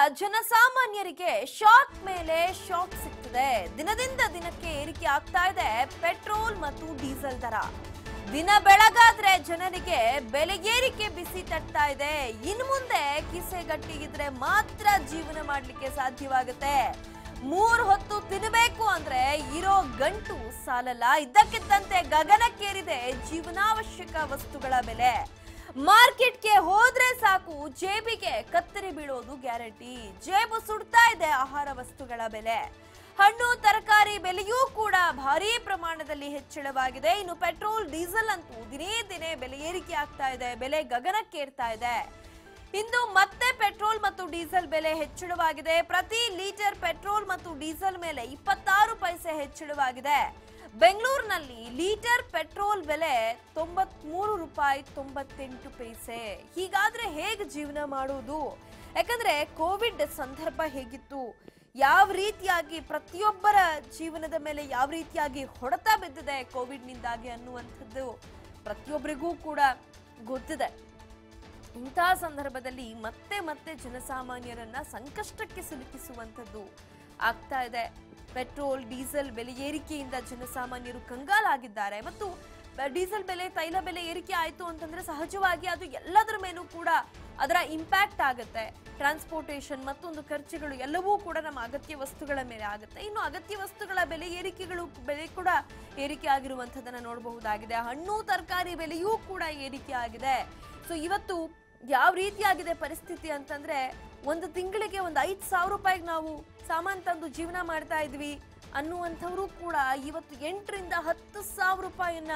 ಜನಸಾಮಾನ್ಯರಿಗೆ ಶಾಕ್ ಮೇಲೆ ಶಾಕ್ ಸಿಗ್ತದೆ ದಿನದಿಂದ ದಿನಕ್ಕೆ ಏರಿಕೆ ಆಗ್ತಾ ಇದೆ ಪೆಟ್ರೋಲ್ ಮತ್ತು ಡೀಸೆಲ್ ದರ ದಿನ ಬೆಳಗಾದ್ರೆ ಜನರಿಗೆ ಬೆಲೆ ಏರಿಕೆ ಬಿಸಿ ತಟ್ತಾ ಇದೆ ಇನ್ನು ಮುಂದೆ ಕಿಸೆ ಗಟ್ಟಿಗಿದ್ರೆ ಮಾತ್ರ ಜೀವನ ಮಾಡ್ಲಿಕ್ಕೆ ಸಾಧ್ಯವಾಗುತ್ತೆ ಮೂರ್ ಹೊತ್ತು ತಿನ್ನಬೇಕು ಅಂದ್ರೆ ಇರೋ ಗಂಟು ಸಾಲಲ್ಲ ಇದ್ದಕ್ಕಿದ್ದಂತೆ ಗಗನಕ್ಕೇರಿದೆ ಜೀವನಾವಶ್ಯಕ ವಸ್ತುಗಳ ಬೆಲೆ ಮಾರ್ಕೆಟ್ಗೆ ಹೋದ್ರೆ ಸಾಕು ಜೇಬಿಗೆ ಕತ್ತರಿ ಬೀಳೋದು ಗ್ಯಾರಂಟಿ ಜೇಬು ಸುಡ್ತಾ ಇದೆ ಆಹಾರ ವಸ್ತುಗಳ ಬೆಲೆ ಹಣ್ಣು ತರಕಾರಿ ಬೆಲೆಯೂ ಕೂಡ ಭಾರೀ ಪ್ರಮಾಣದಲ್ಲಿ ಹೆಚ್ಚಳವಾಗಿದೆ ಇನ್ನು ಪೆಟ್ರೋಲ್ ಡೀಸೆಲ್ ಅಂತೂ ದಿನೇ ದಿನೇ ಬೆಲೆ ಏರಿಕೆ ಆಗ್ತಾ ಇದೆ ಬೆಲೆ ಗಗನಕ್ಕೇರ್ತಾ ಇದೆ ಇಂದು ಮತ್ತೆ ಪೆಟ್ರೋಲ್ ಮತ್ತು ಡೀಸೆಲ್ ಬೆಲೆ ಹೆಚ್ಚಳವಾಗಿದೆ ಪ್ರತಿ ಲೀಟರ್ ಪೆಟ್ರೋಲ್ ಮತ್ತು ಡೀಸೆಲ್ ಮೇಲೆ ಇಪ್ಪತ್ತಾರು ಪೈಸೆ ಹೆಚ್ಚಳವಾಗಿದೆ ಬೆಂಗಳೂರಿನಲ್ಲಿ ಲೀಟರ್ ಪೆಟ್ರೋಲ್ ಬೆಲೆ ತೊಂಬತ್ಮೂರು ರೂಪಾಯಿ ತೊಂಬತ್ತೆಂಟು ಪೈಸೆ ಹೀಗಾದ್ರೆ ಹೇಗೆ ಜೀವನ ಮಾಡುವುದು ಯಾಕಂದ್ರೆ ಕೋವಿಡ್ ಸಂದರ್ಭ ಹೇಗಿತ್ತು ಯಾವ ರೀತಿಯಾಗಿ ಪ್ರತಿಯೊಬ್ಬರ ಜೀವನದ ಮೇಲೆ ಯಾವ ರೀತಿಯಾಗಿ ಹೊಡೆತ ಬಿದ್ದಿದೆ ಕೋವಿಡ್ನಿಂದಾಗಿ ಅನ್ನುವಂಥದ್ದು ಪ್ರತಿಯೊಬ್ಬರಿಗೂ ಕೂಡ ಗೊತ್ತಿದೆ ಇಂತಹ ಸಂದರ್ಭದಲ್ಲಿ ಮತ್ತೆ ಮತ್ತೆ ಜನಸಾಮಾನ್ಯರನ್ನ ಸಂಕಷ್ಟಕ್ಕೆ ಸಿಲುಕಿಸುವಂಥದ್ದು ಆಗ್ತಾ ಇದೆ ಪೆಟ್ರೋಲ್ ಡೀಸೆಲ್ ಬೆಲೆ ಏರಿಕೆಯಿಂದ ಜನಸಾಮಾನ್ಯರು ಕಂಗಾಲಾಗಿದ್ದಾರೆ ಮತ್ತು ಬ- ಡೀಸೆಲ್ ಬೆಲೆ ತೈಲ ಬೆಲೆ ಏರಿಕೆ ಆಯಿತು ಅಂತಂದ್ರೆ ಸಹಜವಾಗಿ ಅದು ಎಲ್ಲದರ ಮೇಲೂ ಕೂಡ ಅದರ ಇಂಪ್ಯಾಕ್ಟ್ ಆಗುತ್ತೆ ಟ್ರಾನ್ಸ್ಪೋರ್ಟೇಷನ್ ಮತ್ತೊಂದು ಖರ್ಚುಗಳು ಎಲ್ಲವೂ ಕೂಡ ನಮ್ಮ ಅಗತ್ಯ ವಸ್ತುಗಳ ಮೇಲೆ ಆಗುತ್ತೆ ಇನ್ನು ಅಗತ್ಯ ವಸ್ತುಗಳ ಬೆಲೆ ಏರಿಕೆಗಳು ಬೆಲೆ ಕೂಡ ಏರಿಕೆ ಆಗಿರುವಂಥದ್ದನ್ನ ನೋಡಬಹುದಾಗಿದೆ ಹಣ್ಣು ತರಕಾರಿ ಬೆಲೆಯೂ ಕೂಡ ಏರಿಕೆ ಆಗಿದೆ ಸೊ ಇವತ್ತು ಯಾವ ರೀತಿಯಾಗಿದೆ ಪರಿಸ್ಥಿತಿ ಅಂತಂದ್ರೆ ಒಂದು ತಿಂಗಳಿಗೆ ಒಂದು ಐದು ಸಾವಿರ ರೂಪಾಯಿಗೆ ನಾವು ಸಾಮಾನ್ ತಂದು ಜೀವನ ಮಾಡ್ತಾ ಇದ್ವಿ ಅನ್ನುವಂಥವ್ರು ಕೂಡ ಇವತ್ತು ಎಂಟರಿಂದ ಹತ್ತು ಸಾವಿರ ರೂಪಾಯಿಯನ್ನ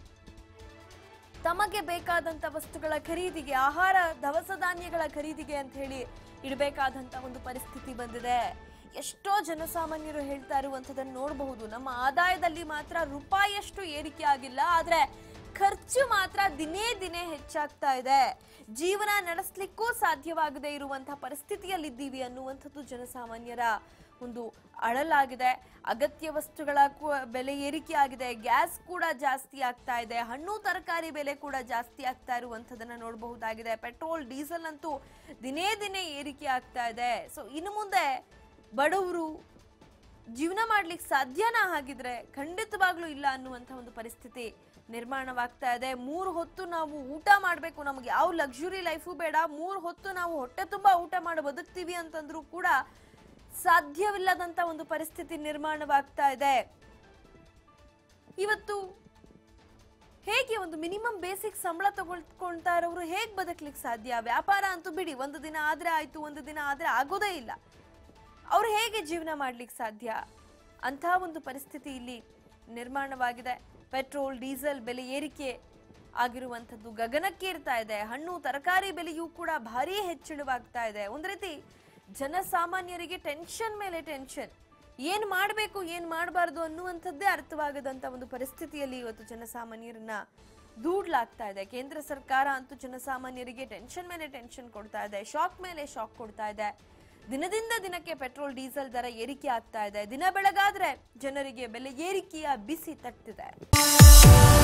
ತಮಗೆ ಬೇಕಾದಂತ ವಸ್ತುಗಳ ಖರೀದಿಗೆ ಆಹಾರ ದವಸ ಧಾನ್ಯಗಳ ಖರೀದಿಗೆ ಅಂತ ಹೇಳಿ ಇಡಬೇಕಾದಂತ ಒಂದು ಪರಿಸ್ಥಿತಿ ಬಂದಿದೆ ಎಷ್ಟೋ ಜನಸಾಮಾನ್ಯರು ಹೇಳ್ತಾ ಇರುವಂಥದ್ದನ್ನು ನೋಡಬಹುದು ನಮ್ಮ ಆದಾಯದಲ್ಲಿ ಮಾತ್ರ ರೂಪಾಯಿಯಷ್ಟು ಏರಿಕೆ ಆಗಿಲ್ಲ ಆದ್ರೆ ಖರ್ಚು ಮಾತ್ರ ದಿನೇ ದಿನೇ ಹೆಚ್ಚಾಗ್ತಾ ಇದೆ ಜೀವನ ನಡೆಸಲಿಕ್ಕೂ ಸಾಧ್ಯವಾಗದೇ ಇರುವಂತಹ ಪರಿಸ್ಥಿತಿಯಲ್ಲಿದ್ದೀವಿ ಅನ್ನುವಂಥದ್ದು ಜನಸಾಮಾನ್ಯರ ಒಂದು ಅಳಲಾಗಿದೆ ಅಗತ್ಯ ವಸ್ತುಗಳ ಕು- ಬೆಲೆ ಏರಿಕೆ ಆಗಿದೆ ಗ್ಯಾಸ್ ಕೂಡ ಜಾಸ್ತಿ ಆಗ್ತಾ ಇದೆ ಹಣ್ಣು ತರಕಾರಿ ಬೆಲೆ ಕೂಡ ಜಾಸ್ತಿ ಆಗ್ತಾ ಇರುವಂಥದ್ದನ್ನ ನೋಡಬಹುದಾಗಿದೆ ಪೆಟ್ರೋಲ್ ಡೀಸೆಲ್ ಅಂತೂ ದಿನೇ ದಿನೇ ಏರಿಕೆ ಆಗ್ತಾ ಇದೆ ಸೊ ಇನ್ನು ಮುಂದೆ ಬಡವರು ಜೀವನ ಮಾಡ್ಲಿಕ್ಕೆ ಸಾಧ್ಯನಾ ಹಾಗಿದ್ರೆ ಖಂಡಿತವಾಗ್ಲೂ ಇಲ್ಲ ಅನ್ನುವಂಥ ಒಂದು ಪರಿಸ್ಥಿತಿ ನಿರ್ಮಾಣವಾಗ್ತಾ ಇದೆ ಮೂರು ಹೊತ್ತು ನಾವು ಊಟ ಮಾಡಬೇಕು ನಮಗೆ ಯಾವ ಲಕ್ಸುರಿ ಲೈಫು ಬೇಡ ಮೂರು ಹೊತ್ತು ನಾವು ಹೊಟ್ಟೆ ತುಂಬಾ ಊಟ ಮಾಡಿ ಬದುಕ್ತೀವಿ ಅಂತಂದ್ರೂ ಕೂಡ ಸಾಧ್ಯವಿಲ್ಲದಂತ ಒಂದು ಪರಿಸ್ಥಿತಿ ನಿರ್ಮಾಣವಾಗ್ತಾ ಇದೆ ಇವತ್ತು ಹೇಗೆ ಒಂದು ಮಿನಿಮಮ್ ಬೇಸಿಕ್ ಸಂಬಳ ತಗೊಳ್ಕೊಳ್ತಾ ಇರೋರು ಹೇಗೆ ಬದುಕ್ಲಿಕ್ಕೆ ಸಾಧ್ಯ ವ್ಯಾಪಾರ ಅಂತೂ ಬಿಡಿ ಒಂದು ದಿನ ಆದ್ರೆ ಆಯ್ತು ಒಂದು ದಿನ ಆದ್ರೆ ಆಗೋದೇ ಇಲ್ಲ ಅವ್ರು ಹೇಗೆ ಜೀವನ ಮಾಡ್ಲಿಕ್ಕೆ ಸಾಧ್ಯ ಅಂತಹ ಒಂದು ಪರಿಸ್ಥಿತಿ ಇಲ್ಲಿ ನಿರ್ಮಾಣವಾಗಿದೆ ಪೆಟ್ರೋಲ್ ಡೀಸೆಲ್ ಬೆಲೆ ಏರಿಕೆ ಆಗಿರುವಂಥದ್ದು ಗಗನಕ್ಕೇರ್ತಾ ಇದೆ ಹಣ್ಣು ತರಕಾರಿ ಬೆಲೆಯೂ ಕೂಡ ಭಾರಿ ಹೆಚ್ಚಳವಾಗ್ತಾ ಇದೆ ಒಂದ್ ರೀತಿ ಜನಸಾಮಾನ್ಯರಿಗೆ ಟೆನ್ಷನ್ ಮೇಲೆ ಟೆನ್ಷನ್ ಏನ್ ಮಾಡಬೇಕು ಏನ್ ಮಾಡಬಾರ್ದು ಅನ್ನುವಂಥದ್ದೇ ಅರ್ಥವಾಗದಂತ ಒಂದು ಪರಿಸ್ಥಿತಿಯಲ್ಲಿ ಇವತ್ತು ಜನಸಾಮಾನ್ಯರನ್ನ ದೂಡ್ಲಾಗ್ತಾ ಇದೆ ಕೇಂದ್ರ ಸರ್ಕಾರ ಅಂತೂ ಜನಸಾಮಾನ್ಯರಿಗೆ ಟೆನ್ಷನ್ ಮೇಲೆ ಟೆನ್ಷನ್ ಕೊಡ್ತಾ ಇದೆ ಶಾಕ್ ಮೇಲೆ ಶಾಕ್ ಕೊಡ್ತಾ ಇದೆ ದಿನದಿಂದ ದಿನಕ್ಕೆ ಪೆಟ್ರೋಲ್ ಡೀಸೆಲ್ ದರ ಏರಿಕೆ ಆಗ್ತಾ ಇದೆ ದಿನ ಬೆಳಗಾದ್ರೆ ಜನರಿಗೆ ಬೆಲೆ ಏರಿಕೆಯ ಬಿಸಿ ತಟ್ಟಿದೆ